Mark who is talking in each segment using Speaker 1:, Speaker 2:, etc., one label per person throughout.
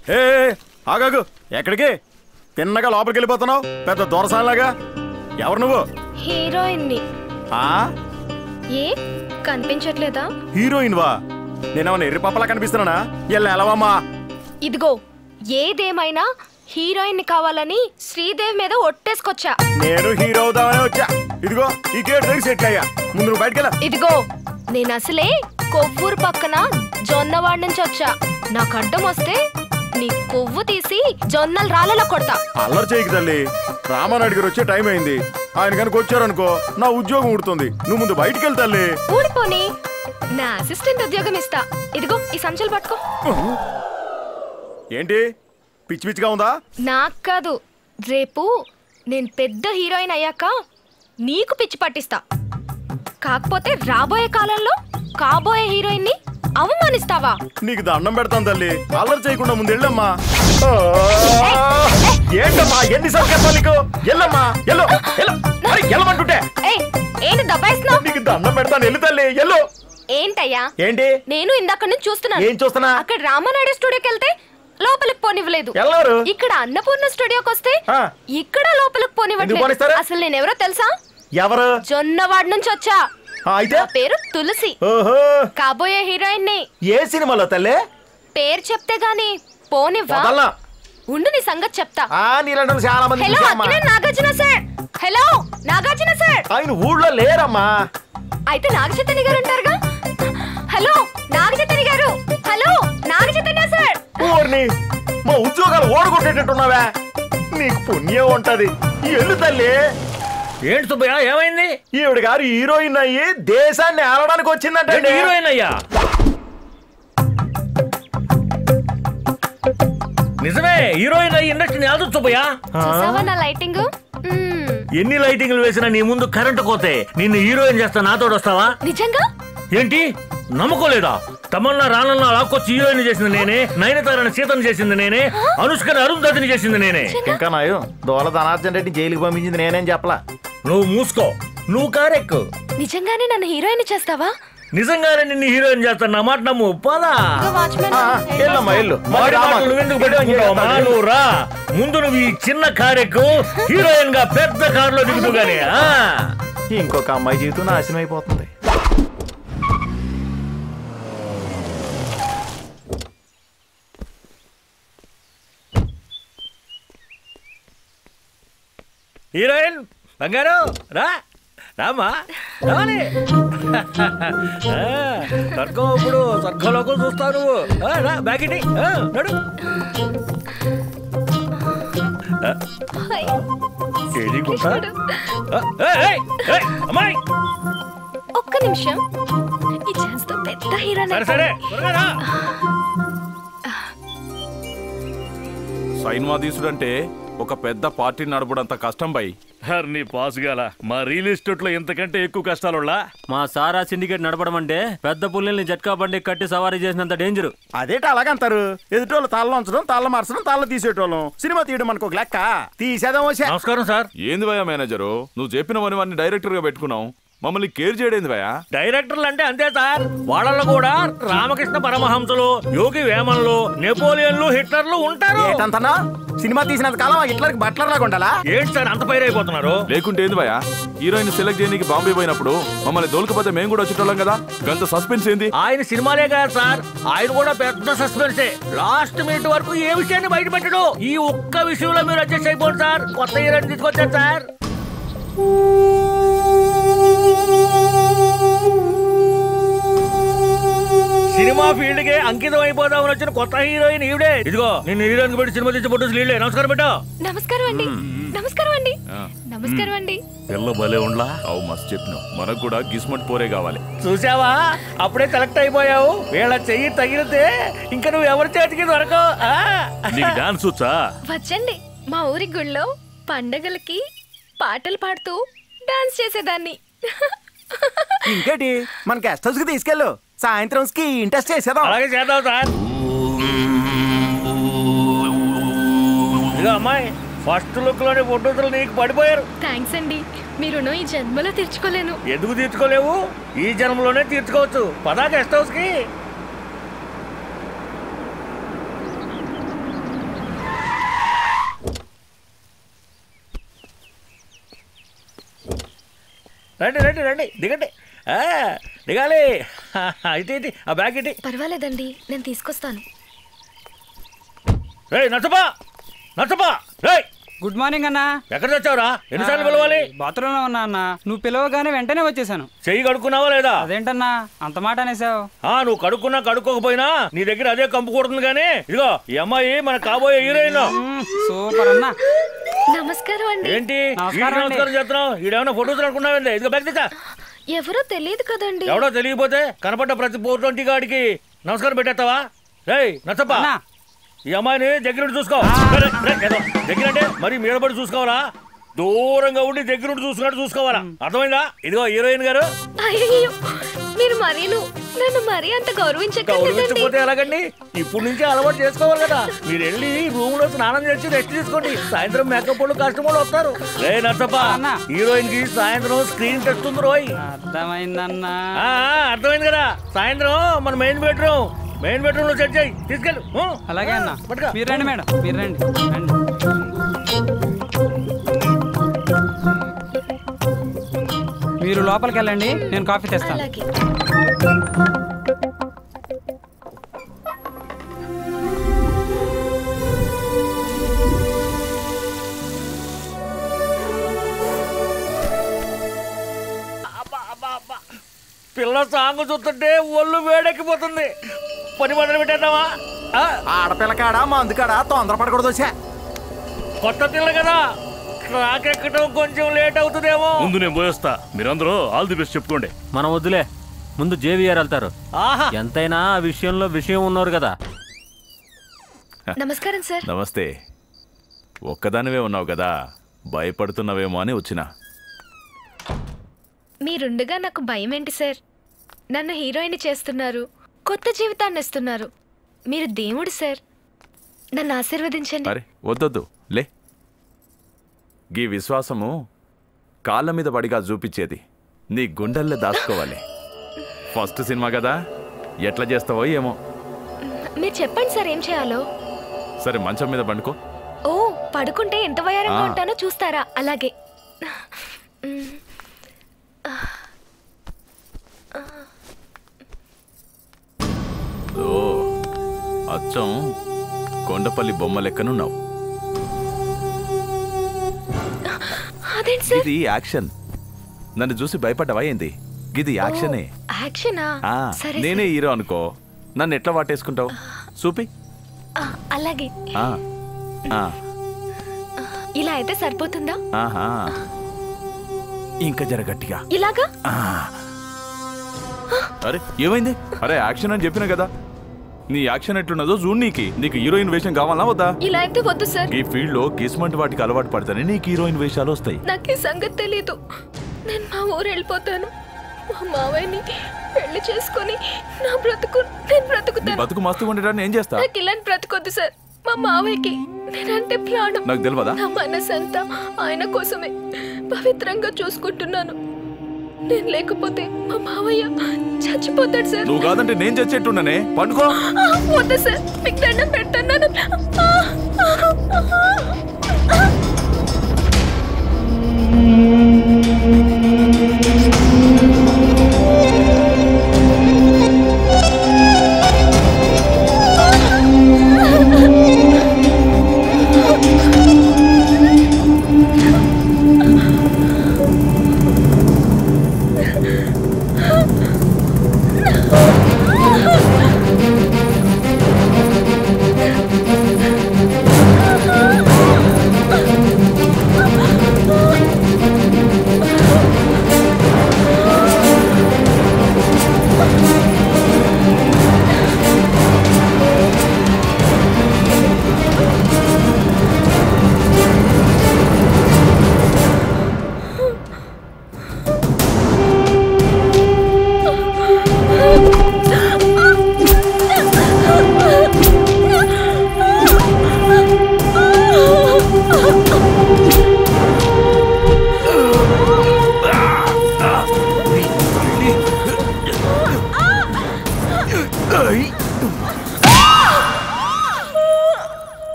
Speaker 1: ఏ ఏ, ఆగాగు ఎక్కడికి తిన్నగా లోపలికి వెళ్ళిపోతున్నావు పెద్ద దొరసాలాగా ఎవరు నువ్వు
Speaker 2: హీరోయిన్ ని
Speaker 1: ఆ
Speaker 2: ఏ కనిపించట్లేదా
Speaker 1: హీరోయిన్ వా నేనేమన్నా ఎర్రి పప్పలా కనిపిస్తున్నానా ఎల్ల ఎలవమ్మా
Speaker 2: ఇదిగో ఏదేమైనా హీరోయిన్ ని కావాలని శ్రీదేవి మీద ఒట్టేసుకొచ్చా
Speaker 1: నేను హీరో అవుదామనే వచ్చా ఇదిగో ఈ గేట్ దగ్గర సెట్ అయ్యా ముందు నువ్వు బయటకెళ్ళ
Speaker 2: ఇదిగో నేను అసలే కొవ్వూరు పక్కన జొన్నవాడి నుంచి వచ్చా నాకు అడ్డం వస్తే నీ కొవ్వు తీసి జొన్నల రాళ్ళలో కొడతా
Speaker 1: అల్లరి చేయకు తల్లి రామానాయుడు గారు వచ్చే టైం అయింది ఆయన కనుక వచ్చారనుకో నా ఉద్యోగం ఉడుతుంది నువ్వు ముందు బయటికి వెళ్తా తల్లి
Speaker 2: ఊడిపోని నా అసిస్టెంట్ ఉద్యోగం ఇస్తా ఇదిగో ఈ సంచులు పట్టుకో
Speaker 1: ఏంటి పిచ్చి పిచ్చిగా ఉందా
Speaker 2: నాకు కాదు రేపు నేను పెద్ద హీరోయిన్ అయ్యాక నీకు పిచ్చి పట్టిస్తా కాకపోతే రాబోయే కాలంలో కాబోయే హీరోయిన్ ని అవమానిస్తావా
Speaker 1: నీకు దండం పెడతాను తల్లి అల్లరి చేయకుండా ముందు వెళ్ళమ్మా ఏంటమ్మా ఎన్నిసార్లు చెప్పాలి నీకు ఎల్లమ్మా ఎల్లు ఎల్లు అరే, ఎల్లమంటుంటే
Speaker 2: ఏయ్ ఏంటి దబాయిస్తున్నావు
Speaker 1: నీకు దండం పెడతాను ఎల్లు తల్లి ఎల్లు
Speaker 2: ఏంటయ్యా
Speaker 1: ఏంటి
Speaker 2: నేను ఇందాక నుంచి చూస్తున్నాను
Speaker 1: ఏం చూస్తున్నా
Speaker 2: అక్కడ రామానాయుడు స్టూడియోకి వెళ్తే లోపలికి పోనివ్వలేదు
Speaker 1: ఎల్లారు
Speaker 2: ఇక్కడ అన్నపూర్ణ స్టూడియోకి వస్తే
Speaker 1: ఆ.
Speaker 2: ఇక్కడ లోపలికి
Speaker 1: ఎందుకు
Speaker 2: పోనివ్వట్లేదు
Speaker 1: పోనిస్తారు?
Speaker 2: అసలు నేను ఎవరో తెలుసా
Speaker 1: ఎవరు
Speaker 2: జొన్నవాడ నుంచి వచ్చా
Speaker 1: ఆ, అయితే
Speaker 2: నా పేరు తులసి
Speaker 1: ఓహో
Speaker 2: కాబోయే హీరోయిన్ ని
Speaker 1: ఏ సినిమాలో తల్లి
Speaker 2: పేరు చెప్తే గాని పోనివ్వా
Speaker 1: వదల్లా
Speaker 2: ఉండు నీ సంగతి చెప్తా
Speaker 1: ఆ నీళ్ళ చాలా మంది
Speaker 2: హలో
Speaker 1: చూసామ్మా.
Speaker 2: Akkineni Nagarjuna sir hello Nagarjuna sir
Speaker 1: ఆయన ఊళ్ళో లేరమ్మా
Speaker 2: అయితే నాగ చైతన్య గారు ఉంటారుగా హలో నాగ చైతన్య గారు హలో నాగ చైతన్య సార్
Speaker 1: ఊరిని మా ఉద్యోగాలు ఓడగొట్టేటట్టున్నావా నీకు పుణ్యం ఉంటది ఎల్లు తల్లి
Speaker 3: ఏంటి సుబ్బయ్య ఏమైంది
Speaker 1: ఈవిడ గారు హీరోయిన్ అయ్యి దేశాన్ని ఆడడానికి వచ్చిందంటే
Speaker 3: ఏంటి హీరోయిన్ అయ్యా నిజమే హీరోయిన్ అయ్యి ఇండస్ట్రీని ఆదు సుబ్బయ్య
Speaker 2: చూసావా నా లైటింగ్
Speaker 3: ఎన్ని లైటింగ్లు వేసినా నీ ముందు కరెంటు కోతే నిన్ను హీరోయిన్ చేస్తా నాతోడు వస్తావా
Speaker 2: నిజంగా
Speaker 3: ఏంటి నమ్మకోలేదా తమన్నా రానన్నా లాక్కొచ్చి హీరోయిన్ చేసింది నేనే నయనతారని సీతను చేసింది నేనే అనుష్కని అరుంధతిని చేసింది నేనే
Speaker 1: ఇంకా నాయు దోల ధనార్జన్ రెడ్డి జైలుకి పంపించింది నేనేం చెప్పలా
Speaker 3: నువ్వు మూసుకో నువ్వు కారెక్కు
Speaker 2: నిజంగానే నన్ను హీరోయిన్ చేస్తావా
Speaker 3: నిజంగానే నిన్ను హీరోయిన్ చేస్తాను నా మాట నమ్ము పదా
Speaker 2: ఇదిగో వాచ్మెన్
Speaker 1: ఆ, ఎల్లమ్మా ఎల్లు
Speaker 3: వాడి
Speaker 1: మరి రామా.
Speaker 3: మాటలు నువ్వెందుకు పెట్టుకుంటావమ్మా? నువ్వు రా ముందు నువ్వు ఈ చిన్న కారెక్కు హీరోయిన్ గా పెద్ద కారులో దిగుతూ గానీ ఆ?
Speaker 1: ఇంకొక అమ్మాయి జీవితం నాశనం అయిపోతుంది
Speaker 3: హీరోయిన్ బంగారు రా రామా రావాలి ఆ, స్వర్గం ఇప్పుడు స్వర్గంలోకి చూస్తావు నువ్వు ఆ, రా బ్యాగిటి నడు
Speaker 2: హాయ్.
Speaker 3: ఏది గుంట? ఆ, ఏయ్, ఏయ్, ఏయ్, అమ్మాయి
Speaker 2: ఒక్క నిమిషం ఈ ఛాన్స్ తో పెద్ద హీరోయిన్
Speaker 3: సరే సరే త్వరగా రా.
Speaker 4: సైన్మా తీసుడంటే ఒక పెద్ద పార్టీ నడపడంత కష్టం బై
Speaker 3: హర్ని పాస్ గాల మా రియల్ ఎస్టేట్ లో ఇంతకంటే ఎక్కువ కష్టాలులా
Speaker 5: మా సారా సిండికేట్ నడపడం అంటే పెద్ద పుల్లల్ని జట్కా బండి కట్టి సవారీ చేసినంత డేంజర్
Speaker 1: అదేట అలాగంటారు ఎదుటోళ్ళు తాళ్ళ ఉంచడం తాళ్ళ మార్చడం తాళ్ళ తీసేటోళ్ళం సినిమా తీయడం మనకు ఒక లెక్క తీసేదాం వచ్చా
Speaker 3: నమస్కారం సార్
Speaker 4: ఏంది భయ మేనేజరు నువ్వు చెప్పినవని వాడిని డైరెక్టర్ గా పెట్టుకున్నావు మమ్మల్ని కేర్ చేయడేంది భయ
Speaker 3: డైరెక్టర్లు అంటే అంతే సార్ వాళ్ళలో కూడా రామకృష్ణ పరమహంసలు యోగి వేమన్లు నెపోలియన్లు హిట్లర్లు ఉంటారు
Speaker 1: ఏంటంతనా సినిమా తీసినంత కాలం హిట్లర్కి బట్లర్ లాగా ఉండాలా
Speaker 3: ఏంటి సార్ అంత పైరైపోతున్నారు
Speaker 4: లేకుంటే ఏంది భయ హీరోయిన్ సెలెక్ట్ చేయడానికి బాంబే పోయినప్పుడు మమ్మల్ని దోలుకపోతే మేము కూడా వచ్చేటోళ్ళం కదా గంత సస్పెన్స్ ఏంది
Speaker 3: ఆయన సినిమాలే కదా సార్ ఆయన కూడా పెద్ద సస్పెన్సే లాస్ట్ మినిట్ వరకు ఏ విషయాన్ని బయట పెట్టడు ఈ ఒక్క విషయంలో మీరు అడ్జస్ట్ అయిపోండి సార్ కొత్త హీరోని తీసుకొచ్చారు సార్ సినిమా ఫీల్డ్ కి అంకితం అయిపోదామని వచ్చిన కొత్త హీరోయిన్ ఈవిడే ఇదిగో నేను హీరోయిన్ పెట్టి సినిమా తీసి ఫోటోస్ లీడే నమస్కారం పెట్టా
Speaker 2: నమస్కారం అండి నమస్కారం అండి నమస్కారం అండి
Speaker 3: పిల్ల భలే ఉండ్లా
Speaker 4: అవు మస్తు చెప్పినావు మనకు కూడా గిస్మట్ పోరే కావాలి
Speaker 3: చూసావా అప్పుడే సెలెక్ట్ అయిపోయావు వీళ్ళ చెయ్యి తగిలితే ఇంకా నువ్వు ఎవరి చేతికి దొరకవు ఆ?
Speaker 4: నీకు డాన్స్ వచ్చా
Speaker 2: వచ్చండి మా ఊరి గుళ్ళో పండగలకి పాటలు పాడుతూ డాన్స్ చేసేదాన్ని
Speaker 1: ఇంకేటి మన గెస్ట్ హౌస్ కి తీసుకెళ్ళు సాయంత్రం కి ఇంట్రెస్ట్ చేసేదాం
Speaker 3: అలాగే చేద్దాం సార్ ఇదిగో అమ్మాయి ఫస్ట్ లుక్ లోని ఫోటోలు నీకు పడిపోయారు
Speaker 2: థ్యాంక్స్ అండి మీ రుణం ఈ జన్మలో తీర్చుకోలేను
Speaker 3: ఎందుకు తీర్చుకోలేవు ఈ జన్మలోనే తీర్చుకోవచ్చు పదా గెస్ట్ హౌస్ కి రండి రండి రండి దిగండి ఆ, దిగాలి ఇటు ఇటు ఆ బ్యాగ్ ఇటు
Speaker 2: పర్వాలేదండి నేను తీసుకొస్తాను
Speaker 3: రే నచ్చపా నచ్చపా రే
Speaker 6: గుడ్ మార్నింగ్ అన్నా
Speaker 3: ఎక్కడ తెచ్చావురా ఎన్నిసార్లు పిలవాలి
Speaker 6: బాత్రూంలో ఉన్నా అన్న నువ్వు పిలవగానే వెంటనే వచ్చేసాను
Speaker 3: చెయ్యి కడుక్కున్నావా లేదా
Speaker 6: అదేంటన్నా అంత మాట అనేసావు
Speaker 3: ఆ నువ్వు కడుక్కున్నా కడుక్కోకపోయినా నీ దగ్గర అదే కంపు కూడుతుంది కానీ ఇదిగో ఈ అమ్మాయి మన కాబోయే హీరోయిన్
Speaker 6: మ్మ్, సూపర్ అన్నా
Speaker 2: నమస్కారం అండి
Speaker 3: ఏంటి
Speaker 6: నమస్కారం
Speaker 3: వీడికి
Speaker 6: అండి.
Speaker 3: నమస్కారం చేస్తున్నావు ఈడేమన్నా ఫోటోస్ అనుకున్నావండి ఇదిగో బ్యాగ్ తెచ్చా
Speaker 2: ఎవరో తెలియదు కదండి
Speaker 3: ఎవడో తెలియకపోతే కనపడ్డ ప్రతి ఫోర్ ట్వంటీ గాడికి నమస్కారం పెట్టేస్తావా రేయ్ నచ్చప్ప
Speaker 6: అన్నా.
Speaker 3: ఈ అమ్మాయిని దగ్గర నుండి చూసుకో రే, రే, ఏదో దగ్గర అంటే మరి మీద పడి చూసుకోవాలా దూరంగా ఉండి దగ్గర నుండి చూసుకున్నట్టు చూసుకోవాలా అర్థమైందా ఇదిగో హీరోయిన్ గారు
Speaker 2: అయ్యో మీరు మరీను నన్ను మరీ అంత గౌరవించకండి
Speaker 3: గౌరవించకపోతే ఎలాగండి ఇప్పుడు నుంచి అలవాటు చేసుకోవాలి కదా మీరు వెళ్ళి రూమ్ లో స్నానం చేసి రెస్ట్ తీసుకోండి సాయంత్రం మేకప్ వాళ్ళు కస్టమర్లు వస్తారు రే నచ్చప్ప
Speaker 6: అన్నా.
Speaker 3: హీరోయిన్ కి సాయంత్రం స్క్రీన్ టెస్ట్ ఉంది రోయ్
Speaker 6: అర్థమైందన్నా
Speaker 3: ఆ, ఆ, అర్థమైంది కదా సాయంత్రం మన మెయిన్ బెడ్రూమ్ మెయిన్ బెడ్రూమ్ లో సెట్ చేయి తీసుకెళ్ళు ఊ.
Speaker 6: అలాగే అన్న
Speaker 3: పట్టుకో.
Speaker 6: మీరు రండి మేడం మీరు రండి రండి మీరు లోపలికి వెళ్ళండి నేను కాఫీ తెస్తాను
Speaker 2: అలాగే
Speaker 3: పిల్ల సాంగ్ చూస్తుంటే ఒళ్ళు వేడెక్కిపోతుంది పని మొదలు పెట్టేద్దామా ఆ,
Speaker 1: ఆడపిల్లకాడా మందుకాడా తొందరపడకూడదు వచ్చా
Speaker 3: కొత్త పిల్ల కదా ట్రాక్ ఎక్కడం కొంచెం లేట్ అవుతుందేమో
Speaker 7: ముందు నేను పోయేస్తా మీరందరూ ఆల్ ది బెస్ట్ చెప్పుకోండి
Speaker 5: మనం వద్దులే ముందు జేవిఆర్ వెళ్తారు
Speaker 3: ఆహా
Speaker 5: ఎంతైనా ఆ విషయంలో విషయం ఉన్నారు కదా
Speaker 2: నమస్కారం సార్
Speaker 4: నమస్తే ఒక్కదానివే ఉన్నావు కదా భయపడుతున్నావేమో అని వచ్చిన
Speaker 2: మీరుండగా నాకు భయం ఏంటి సార్ నన్ను హీరోయిన్ చేస్తున్నారు కొత్త జీవితాన్ని ఇస్తున్నారు మీరు దేవుడు సార్ నన్ను ఆశీర్వదించండి
Speaker 4: అరే వద్దొద్దు లే గీ విశ్వాసము కాళ్ళ మీద పడిగా చూపించేది నీ గుండెల్లో దాచుకోవాలి ఫస్ట్ సినిమా కదా ఎట్లా చేస్తావో ఏమో
Speaker 2: మీరు చెప్పండి సార్ ఏం చేయాలో
Speaker 4: సరే మంచం మీద పండుకో
Speaker 2: ఓ పడుకుంటే ఎంత వయారంగా
Speaker 4: ఆ.
Speaker 2: ఉంటానో చూస్తారా అలాగే మ్,
Speaker 4: ఓ అచ్చం కొండపల్లి బొమ్మ లెక్కనున్నావు
Speaker 2: అదేంటి సార్
Speaker 4: ఇది యాక్షన్ నన్ను చూసి భయపడ్డావా ఏంది ఇది యాక్షనే
Speaker 2: యాక్షనా
Speaker 4: ఆ,
Speaker 2: సరే
Speaker 4: నేనే హీరో అనుకో నన్ను ఎట్లా వాటేసుకుంటావు చూపి
Speaker 2: ఆ, అలాగే
Speaker 4: ఆ, ఆ,
Speaker 2: ఇలా అయితే సరిపోతుందా
Speaker 4: ఆహా ఇంకా జర గట్టిగా
Speaker 2: ఇలాగా
Speaker 4: ఆ. అరే ఏమైంది అరే యాక్షన్ అని చెప్పిన కదా నీ యాక్షన్ ఎట్లున్నదో చూడు నీకి నీకు హీరోయిన్ వేషం కావాలా వద్దా
Speaker 2: ఇలా అయితే వద్దు సార్
Speaker 4: ఈ ఫీల్డ్ లో గిస్మంట్ వాటికి అలవాటు పడతానే నీకు హీరోయిన్ వేషాలు వస్తాయి
Speaker 2: నాకు ఈ సంగతి తెలీదు నేను మా ఊరు వెళ్ళిపోతాను మా మావయ్యని పెళ్లి చేసుకొని నా బ్రతుకు నేను
Speaker 4: నీ
Speaker 2: బ్రతుకుతాను
Speaker 4: బతుకు మస్తుగా ఉండటాన్ని ఏం చేస్తా
Speaker 2: నాకు ఇలాంటి బ్రతుకొద్దు సార్ మా మావయ్యకి నేనంటే ప్రాణం
Speaker 4: నాకు తెలియదా
Speaker 2: నా మనసంతా ఆయన కోసమే పవిత్రంగా చూసుకుంటున్నాను నేను లేకపోతే మా మావయ్య చచ్చిపోతాడు సార్
Speaker 4: నువ్వు కాదంటే నేను చచ్చేట్టున్నానే పండుకో
Speaker 2: ఆ, వద్దు సార్ మీకు దండం పెడతాను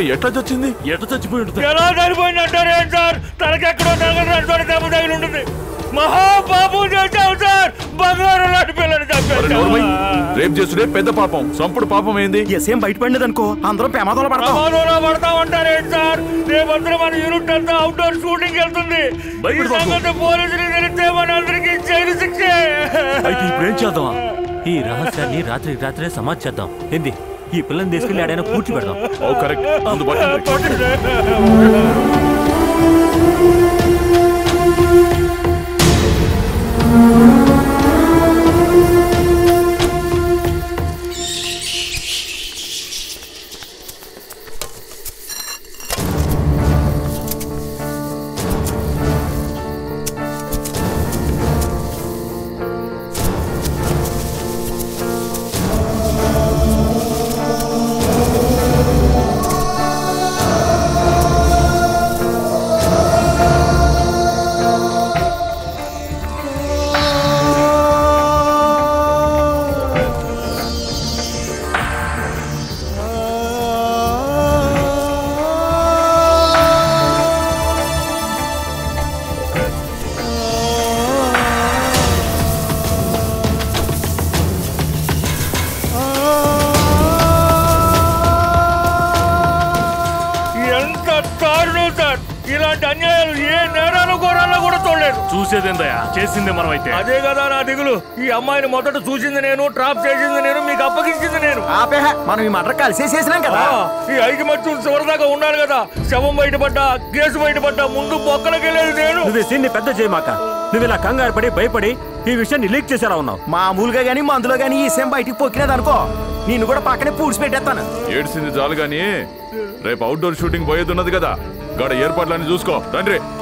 Speaker 4: ఎట్లా చచ్చింది
Speaker 7: ఎట చచ్చిపోయి ఉంటుంది
Speaker 3: ఎలా చనిపోయింది అంటారు ఏంటి సార్ తనకెక్కడో తగలదు అంటారు దెబ్బ తగిలి ఉంటుంది మహాపాపం చేశావు సార్ బంగారం లాంటి పిల్లని
Speaker 4: మరి నోర్మై,
Speaker 3: చంపేశావు
Speaker 4: రేప్ చేసుడే పెద్ద పాపం సంపుడు పాపం ఏంది
Speaker 1: ఎసేం బయటపడినది అనుకో అందరం ప్రమాదంలో పడతాం
Speaker 3: ప్రమాదంలో పడతామంటారు ఏంటి సార్ రేపొద్దున మన యూనిట్ అంతా అవుట్డోర్ షూటింగ్ వెళ్తుంది ఈ
Speaker 7: భయపడి బాబు.
Speaker 3: సంగతి పోలీసులకు తెలిస్తే మన అందరికీ జైలు శిక్షే
Speaker 7: అయితే ఇప్పుడు ఏం చేద్దామా
Speaker 5: ఈ రహస్యాన్ని రాత్రికి రాత్రే సమాధి చేద్దాం ఏంది ఈ పిల్లని తీసుకెళ్లి ఆడైనా పూడ్చి పెడదాం
Speaker 4: ఓ కరెక్ట్ ముందు పట్టండి.
Speaker 3: ఎంత దారుణం సార్ ఇలాంటి అన్యాయాలు ఏ నేరాలు ఘోరాల్లో కూడా చూడలేదు
Speaker 7: చూసేదేందయ్యా చేసింది మనం అయితే
Speaker 3: అదే కదా నా దిగులు ఈ అమ్మాయిని మొదట చూసింది నేను ట్రాప్ చేసింది నేను మీకు అప్పగించింది నేను
Speaker 1: ఆపే మనం ఈ మటర్ కలిసే చేసినాం కదా
Speaker 3: ఆ, ఈ ఐకమత్యం చివరిదాకా ఉన్నారు కదా శవం బయటపడ్డా కేసు బయటపడ్డా ముందు బొక్కలకి వెళ్ళేది నేను
Speaker 5: నువ్వు సీన్ని పెద్ద చేయమాక నువ్వు ఇలా కంగారు పడి భయపడి ఈ విషయాన్ని లీక్ చేసేలా ఉన్నావు
Speaker 1: మామూలుగా గానీ మందులో గానీ ఈ సేమ్ బయటికి పొక్కినది అనుకో నిన్ను కూడా పక్కనే పూడ్చి పెట్టేస్తాను
Speaker 4: ఏడ్చింది చాలు గాని రేపు అవుట్డోర్ షూటింగ్ పోయేది ఉన్నది కదా గడ ఏర్పాట్లన్నీ చూసుకో రండి